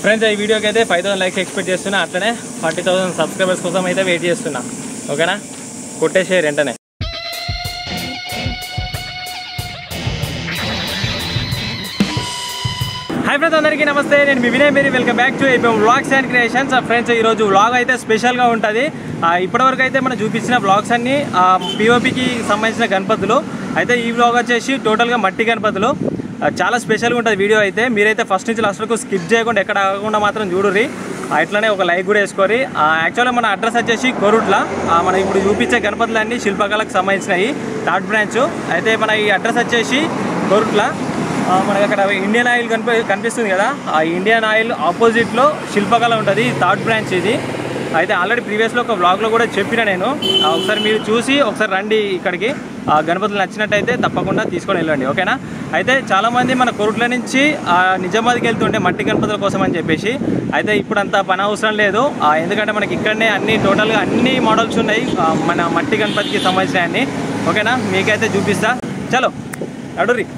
friends ఈ వీడియోకి అయితే ఫైవ్ థౌసండ్ లైక్స్ ఎక్స్పెక్ట్ చేస్తున్నా అట్లనే ఫార్టీ థౌసండ్ సబ్స్క్రైబర్స్ కోసం అయితే వెయిట్ చేస్తున్నా ఓకేనా కొట్టేసే వెంటనే హాయ్ ఫ్రెండ్స్ అందరికీ నమస్తే నేను మీ వినయ్ మేరీ welcome back to AP vlogs and creations friends ఈరోజు వ్లాగ్ అయితే స్పెషల్గా ఉంటుంది ఇప్పటివరకు అయితే మనం చూపించిన వ్లాగ్స్ అన్ని పిఓపికి సంబంధించిన గణపతులు అయితే ఈ వ్లాగ్ వచ్చేసి టోటల్గా మట్టి గణపతులు ఆ, చాలా స్పెషల్గా ఉంటుంది వీడియో అయితే మీరైతే ఫస్ట్ నుంచి లాస్ట్ వరకు స్కిప్ చేయకుండా ఎక్కడ ఆగకుండా మాత్రం చూడుర్రి ఆ, ఇట్లనే ఒక లైక్ కూడా వేసుకోరి యాక్చువల్గా మన అడ్రస్ వచ్చేసి కొరుట్ల ఆ, మనం ఇప్పుడు చూపించే గణపతులన్నీ శిల్పకళకు సంబంధించినవి థర్డ్ బ్రాంచ్ అయితే మన ఈ అడ్రస్ వచ్చేసి కొరుట్ల ఆ, మనకి అక్కడ ఇండియన్ ఆయిల్ కనిపి కనిపిస్తుంది కదా ఆ ఇండియన్ ఆయిల్ ఆపోజిట్లో శిల్పకళ ఉంటుంది థర్డ్ బ్రాంచ్ ఇది అయితే ఆల్రెడీ ప్రీవియస్లో ఒక వ్లాగ్లో కూడా చెప్పిన నేను ఆ, ఒకసారి మీరు చూసి ఒకసారి రండి ఇక్కడికి ఆ గణపతులు నచ్చినట్టయితే తప్పకుండా తీసుకొని వెళ్ళండి ఓకేనా అయితే చాలామంది మన కొరుట్ల నుంచి ఆ, నిజామాబాద్కి వెళ్తుంటే మట్టి గణపతుల కోసం అని చెప్పేసి అయితే ఇప్పుడు అంత పని అవసరం లేదు ఆ, ఎందుకంటే మనకి ఇక్కడనే అన్ని టోటల్గా అన్ని మోడల్స్ ఉన్నాయి ఆ, మన మట్టి గణపతికి సంబంధించిన అన్ని ఓకేనా మీకైతే చూపిస్తా చలో అడురి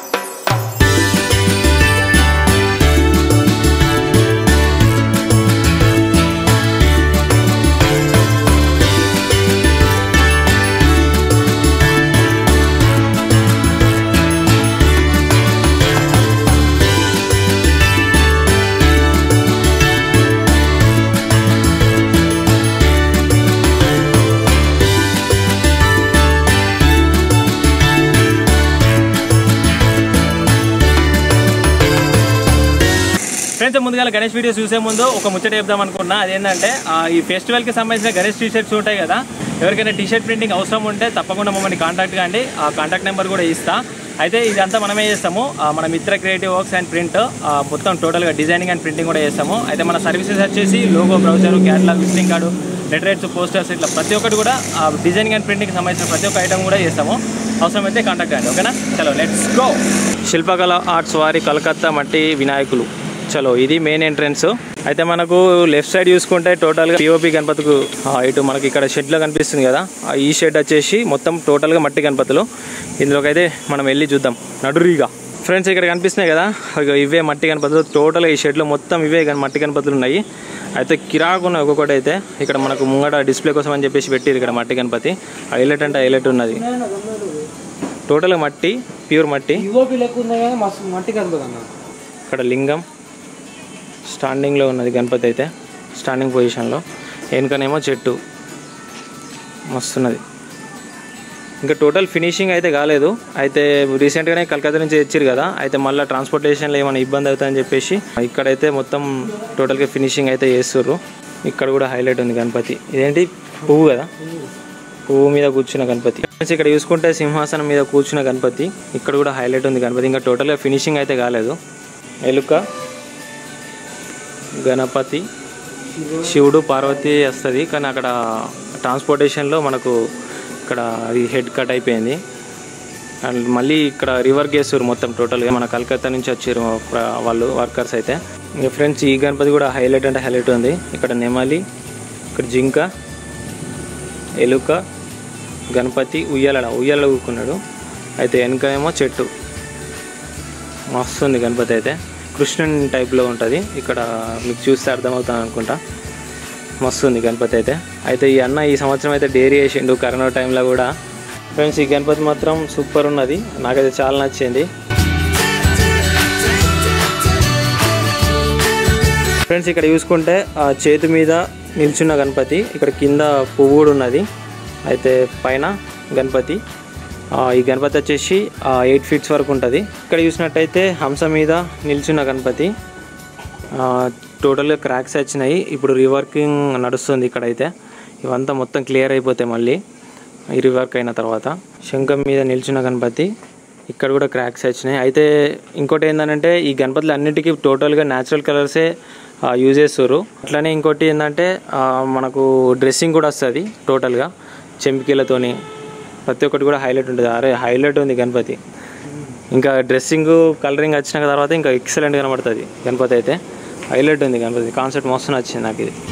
ఫ్రెండ్స్ ముందుగా గణేష్ వీడియో చూసే ముందు ఒక ముచ్చట చెప్దాం అనుకున్నా అదేంటంటే ఆ, ఈ ఫెస్టివల్కి సంబంధించిన గణేష్ టీ షర్ట్స్ ఉంటాయి కదా ఎవరికైనా టీ షర్ట్ ప్రింటింగ్ అవసరం ఉంటే తప్పకుండా మమ్మల్ని కాంటాక్ట్ కాండి ఆ కాంటాక్ట్ నెంబర్ కూడా ఇస్తా అయితే ఇదంతా మనమే చేస్తాము ఆ, మన మిత్ర క్రియేటివ్ వర్క్స్ అండ్ ప్రింట్ మొత్తం టోటల్గా డిజైనింగ్ అండ్ ప్రింటింగ్ కూడా చేస్తాము అయితే మన సర్వీసెస్ వచ్చేసి logo brochure catalogue visiting card letterheads posters ఇట్లా ప్రతి ఒక్కటి కూడా డిజైనింగ్ అండ్ ప్రింటింగ్ సంబంధించిన ప్రతి ఒక్క ఐటమ్ కూడా చేస్తాము అవసరమైతే కాంటాక్ట్ అండి ఓకేనా చలో లెట్స్ గో శిల్పకళ ఆర్ట్స్ వారి కలకత్తా మట్టి వినాయకులు చలో ఇది మెయిన్ ఎంట్రన్స్ అయితే మనకు లెఫ్ట్ సైడ్ చూసుకుంటే టోటల్గా పిఓపి గణపతికు ఆ, ఇటు మనకి ఇక్కడ షెడ్లో కనిపిస్తుంది కదా ఆ ఈ షెడ్ వచ్చేసి మొత్తం టోటల్గా మట్టి గణపతులు ఇందులోకి అయితే మనం వెళ్ళి చూద్దాం నడురీగా ఫ్రెండ్స్ ఇక్కడ కనిపిస్తున్నాయి కదా ఇగో ఇవే మట్టి గణపతులు టోటల్గా ఈ షెడ్లో మొత్తం ఇవే గణ- మట్టి గణపతులు ఉన్నాయి అయితే కిరాకు ఉన్నాయి ఒక్కొక్కటి అయితే ఇక్కడ మనకు ముంగట డిస్ప్లే కోసం అని చెప్పేసి పెట్టిరు ఇక్కడ మట్టి గణపతి హైలైట్ అంటే హైలైట్ ఉన్నది టోటల్గా మట్టి ప్యూర్ మట్టి యువపి లెక్క ఉన్నాయి కానీ మస్తు మట్టి కనపదు అన్న ఇక్కడ లింగం స్టాండింగ్లో ఉన్నది గణపతి అయితే స్టాండింగ్ పొజిషన్లో వెనుకనేమో చెట్టు మస్తున్నది ఇంకా టోటల్ ఫినిషింగ్ అయితే కాలేదు అయితే రీసెంట్గానే కలకత్తా నుంచి తెచ్చారు కదా అయితే మళ్ళీ ట్రాన్స్పోర్టేషన్లో ఏమైనా ఇబ్బంది అవుతుందని చెప్పేసి ఇక్కడైతే మొత్తం టోటల్గా ఫినిషింగ్ అయితే చేస్తుర్రు ఇక్కడ కూడా హైలైట్ ఉంది గణపతి ఇదేంటి పువ్వు కదా పువ్వు మీద కూర్చున్న గణపతి ఫ్రెండ్స్ ఇక్కడ చూసుకుంటే సింహాసనం మీద కూర్చున్న గణపతి ఇక్కడ కూడా హైలైట్ ఉంది గణపతి ఇంకా టోటల్గా ఫినిషింగ్ అయితే కాలేదు ఎలుక గణపతి శివుడు పార్వతి వస్తుంది కానీ అక్కడ ట్రాన్స్పోర్టేషన్లో మనకు ఇక్కడ అది హెడ్ కట్ అయిపోయింది అండ్ మళ్ళీ ఇక్కడ రివర్ గేసూరు మొత్తం టోటల్గా మన కలకత్తా నుంచి వచ్చారు ప్ర- వాళ్ళు వర్కర్స్ అయితే ఇంకా ఫ్రెండ్స్ ఈ గణపతి కూడా హైలైట్ అంటే హైలైట్ ఉంది ఇక్కడ నెమలి ఇక్కడ జింక ఎలుక గణపతి ఉయ్యాల ఉయ్యాల ఊరుకున్నాడు అయితే వెనక ఏమో చెట్టు మస్తు ఉంది గణపతి అయితే కృష్ణుని టైప్లో ఉంటుంది ఇక్కడ మీకు చూస్తే అర్థమవుతుంది అనుకుంటా మస్తు ఉంది గణపతి అయితే అయితే ఈ అన్న ఈ సంవత్సరం అయితే డైరీ వేసిండు కరోనా టైంలో కూడా ఫ్రెండ్స్ ఈ గణపతి మాత్రం సూపర్ ఉన్నది నాకైతే చాలా నచ్చింది ఫ్రెండ్స్ ఇక్కడ చూసుకుంటే ఆ చేతి మీద నిల్చున్న గణపతి ఇక్కడ కింద పువ్వు కూడా ఉన్నది అయితే పైన గణపతి ఆ, ఈ గణపతి వచ్చేసి ఎయిట్ ఫీట్స్ వరకు ఉంటుంది ఇక్కడ చూసినట్టయితే హంస మీద నిల్చున్న గణపతి ఆ, టోటల్గా క్రాక్స్ వచ్చినాయి ఇప్పుడు రివర్కింగ్ నడుస్తుంది ఇక్కడైతే ఇవంతా మొత్తం క్లియర్ అయిపోతాయి మళ్ళీ ఈ రివర్క్ అయిన తర్వాత శంఖం మీద నిల్చున్న గణపతి ఇక్కడ కూడా క్రాక్స్ వచ్చినాయి అయితే ఇంకోటి ఏంటంటే ఈ గణపతులు అన్నిటికీ టోటల్గా న్యాచురల్ కలర్సే యూజ్ చేస్తారు అట్లనే ఇంకోటి ఏంటంటే ఆ, మనకు డ్రెస్సింగ్ కూడా వస్తుంది టోటల్గా చెంపికీలతోని ప్రతి ఒక్కటి కూడా హైలైట్ ఉంటుంది అరే హైలైట్ ఉంది గణపతి ఇంకా డ్రెస్సింగ్ కలరింగ్ వచ్చిన తర్వాత ఇంకా ఎక్సలెంట్ కనబడుతుంది గణపతి అయితే హైలైట్ ఉంది గణపతి కాన్సెప్ట్ మస్తు నచ్చింది నాకు ఇది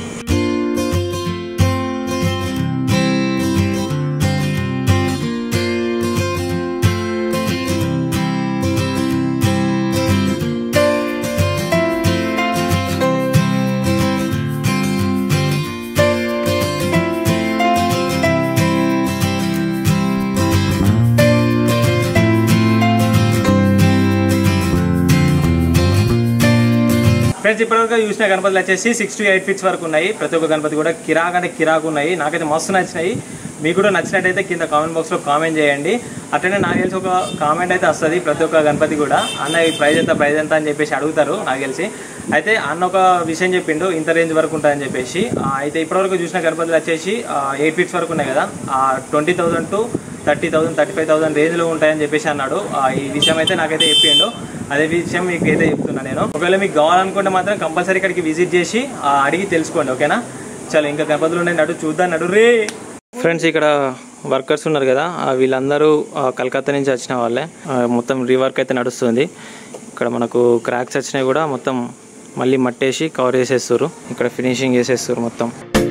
ఫ్రెండ్స్ ఇప్పటివరకు చూసిన గణపతులు వచ్చేసి సిక్స్ టు ఎయిట్ ఫీట్స్ వరకు ఉన్నాయి ప్రతి ఒక్క గణపతి కూడా కిరాక్ అంటే కిరాకు ఉన్నాయి నాకైతే మస్తు నచ్చినాయి మీకు కూడా నచ్చినట్టయితే కింద కామెంట్ బాక్స్లో కామెంట్ చేయండి అట్లనే నాకు తెలిసి ఒక కామెంట్ అయితే వస్తుంది ప్రతి ఒక్క గణపతి కూడా అన్న ఈ ప్రైజ్ ఎంత ప్రైజ్ ఎంత అని చెప్పేసి అడుగుతారు నాకు తెలిసి అయితే అన్న ఒక విషయం చెప్పిండు ఇంత రేంజ్ వరకు ఉంటుందని చెప్పేసి ఆ, అయితే ఇప్పటివరకు చూసిన గణపతులు వచ్చేసి ఎయిట్ ఫీట్స్ వరకు ఉన్నాయి కదా twenty thousand to thirty thousand thirty five thousand రేంజ్లో ఉంటాయని చెప్పేసి అన్నాడు ఆ, ఈ విషయం అయితే నాకైతే చెప్పిండు అదే విషయం మీకు అయితే చెప్తున్నా నేను ఒకవేళ మీకు కావాలనుకుంటే మాత్రం కంపల్సరీ ఇక్కడికి విజిట్ చేసి ఆ, అడిగి తెలుసుకోండి ఓకేనా చలో ఇంకా గణపతులు ఉన్నాయి నడు చూద్దాం నడు రే ఫ్రెండ్స్ ఇక్కడ వర్కర్స్ ఉన్నారు కదా ఆ, వీళ్ళందరూ ఆ, కలకత్తా నుంచి వచ్చిన వాళ్ళే ఆ, మొత్తం రీవర్క్ అయితే నడుస్తుంది ఇక్కడ మనకు క్రాక్స్ వచ్చినాయి కూడా మొత్తం మళ్ళీ మట్టేసి కవర్ చేసేస్తారు ఇక్కడ ఫినిషింగ్ చేసేస్తారు మొత్తం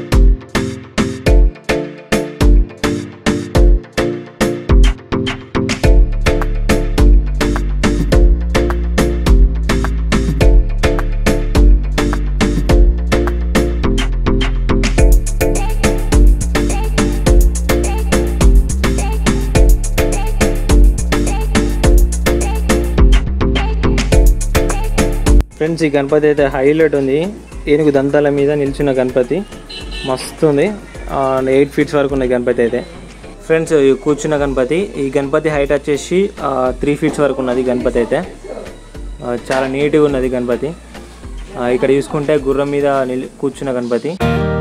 ఫ్రెండ్స్ ఈ గణపతి అయితే హైలైట్ ఉంది ఏనుగు దంతాల మీద నిల్చున్న గణపతి మస్తు ఉంది ఎయిట్ ఫీట్స్ వరకు ఉంది గణపతి అయితే ఫ్రెండ్స్ ఈ కూర్చున్న గణపతి ఈ గణపతి హైట్ వచ్చేసి త్రీ ఫీట్స్ వరకు ఉన్నది గణపతి అయితే ఆ, చాలా నీట్గా ఉన్నది గణపతి ఆ, ఇక్కడ చూసుకుంటే గుర్రం మీద నిల్ కూర్చున్న గణపతి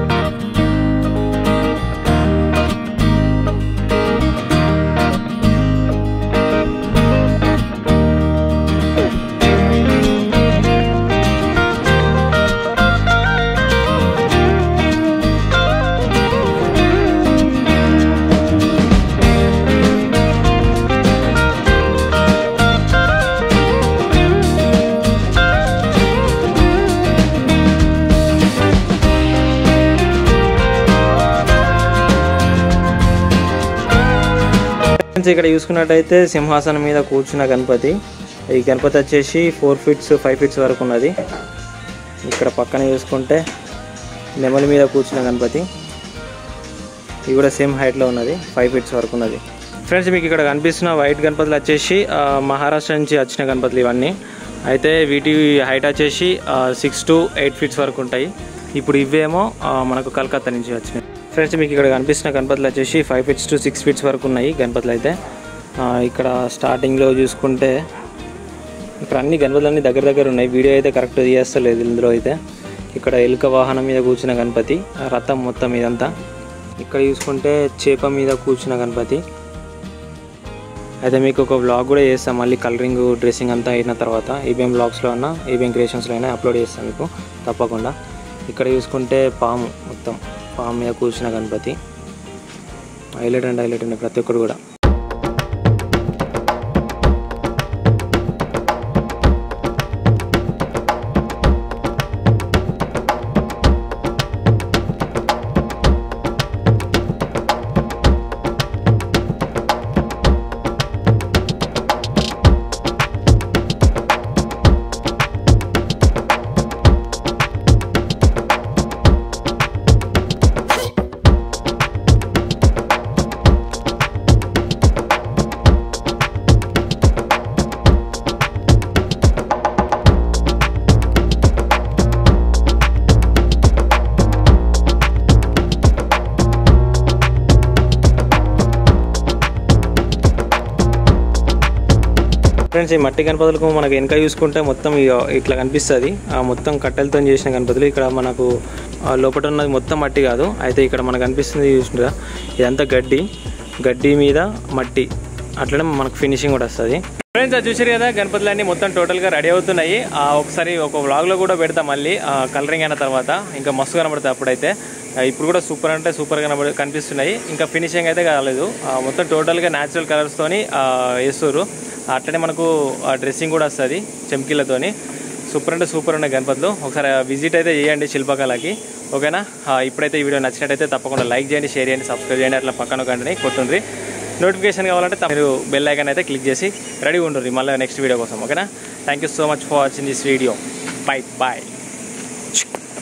ఫ్రెండ్స్ ఇక్కడ చూసుకున్నట్టయితే సింహాసనం మీద కూర్చున్న గణపతి ఈ గణపతి వచ్చేసి ఫోర్ ఫీట్స్ ఫైవ్ ఫీట్స్ వరకు ఉన్నది ఇక్కడ పక్కన చూసుకుంటే నెమలి మీద కూర్చున్న గణపతి ఇది కూడా సేమ్ హైట్లో ఉన్నది ఫైవ్ ఫీట్స్ వరకు ఉన్నది ఫ్రెండ్స్ మీకు ఇక్కడ కనిపిస్తున్న వైట్ గణపతులు వచ్చేసి ఆ, మహారాష్ట్ర నుంచి వచ్చిన గణపతులు ఇవన్నీ అయితే వీటి హైట్ వచ్చేసి సిక్స్ టు ఎయిట్ ఫీట్స్ వరకు ఉంటాయి ఇప్పుడు ఇవేమో ఆ, మనకు కలకత్తా నుంచి వచ్చినాయి ఫ్రెండ్స్ మీకు ఇక్కడ కనిపిస్తున్న గణపతులు వచ్చేసి five feets to six feets వరకు ఉన్నాయి గణపతులు అయితే ఆ, ఇక్కడ స్టార్టింగ్లో చూసుకుంటే ఇక్కడ అన్ని గణపతులు అన్ని దగ్గర దగ్గర ఉన్నాయి వీడియో అయితే కరెక్ట్ తీయేస్తలేదు ఇందులో అయితే ఇక్కడ ఎలుక వాహనం మీద కూర్చున్న గణపతి ఆ రథం మొత్తం ఇదంతా ఇక్కడ చూసుకుంటే చేప మీద కూర్చున్న గణపతి అయితే మీకు ఒక వ్లాగ్ కూడా చేస్తాం మళ్ళీ కలరింగ్ డ్రెస్సింగ్ అంతా అయిన తర్వాత ఈబీఎం వ్లాగ్స్లో అయినా ఈబీఎం క్రియేషన్స్లో అయినా అప్లోడ్ చేస్తాం మీకు తప్పకుండా ఇక్కడ చూసుకుంటే పాము మొత్తం పాము మీద కూర్చున్న గణపతి హైలైట్ అండ్ హైలైట్ అండి ప్రతి ఒక్కరు కూడా ఫ్రెండ్స్ ఈ మట్టి గణపతులకు మనకు వెనక చూసుకుంటే మొత్తం ఇగ ఇట్లా కనిపిస్తుంది ఆ మొత్తం కట్టెలతో చేసిన గణపతులు ఇక్కడ మనకు ఆ లోపల ఉన్నది మొత్తం మట్టి కాదు అయితే ఇక్కడ మనకు కనిపిస్తుంది చూసిండ్రా ఇదంతా గడ్డి గడ్డి మీద మట్టి అట్లనే మనకు ఫినిషింగ్ కూడా వస్తుంది ఫ్రెండ్స్ అది చూసారు కదా గణపతులన్నీ మొత్తం టోటల్గా రెడీ అవుతున్నాయి ఆ, ఒకసారి ఒక వ్లాగ్లో కూడా పెడతా మళ్ళీ కలరింగ్ అయిన తర్వాత ఇంకా మస్తు కనబడుతుంది అప్పుడైతే ఆ, ఇప్పుడు కూడా సూపర్ అంటే సూపర్ కనబడి కనిపిస్తున్నాయి ఇంకా ఫినిషింగ్ అయితే కాలేదు ఆ, మొత్తం టోటల్గా న్యాచురల్ కలర్స్తోని వేస్తారు అట్లనే మనకు డ్రెస్సింగ్ కూడా వస్తుంది చెమ్కీలతోని సూపర్ అంటే సూపర్ ఉన్నాయి గణపతులు ఒకసారి విజిట్ అయితే చేయండి శిల్పకళకి ఓకేనా ఆ, ఇప్పుడైతే ఈ వీడియో నచ్చినట్టయితే తప్పకుండా లైక్ చేయండి షేర్ చేయండి సబ్స్క్రైబ్ చేయండి అట్లా పక్కన గంటని కొట్టుండ్రి నోటిఫికేషన్ కావాలంటే తప్ప- మీరు బెల్ ఐకాన్ అయితే క్లిక్ చేసి రెడీ ఉండుర్రి మళ్ళీ నెక్స్ట్ వీడియో కోసం ఓకేనా thank you so much for watching this video bye bye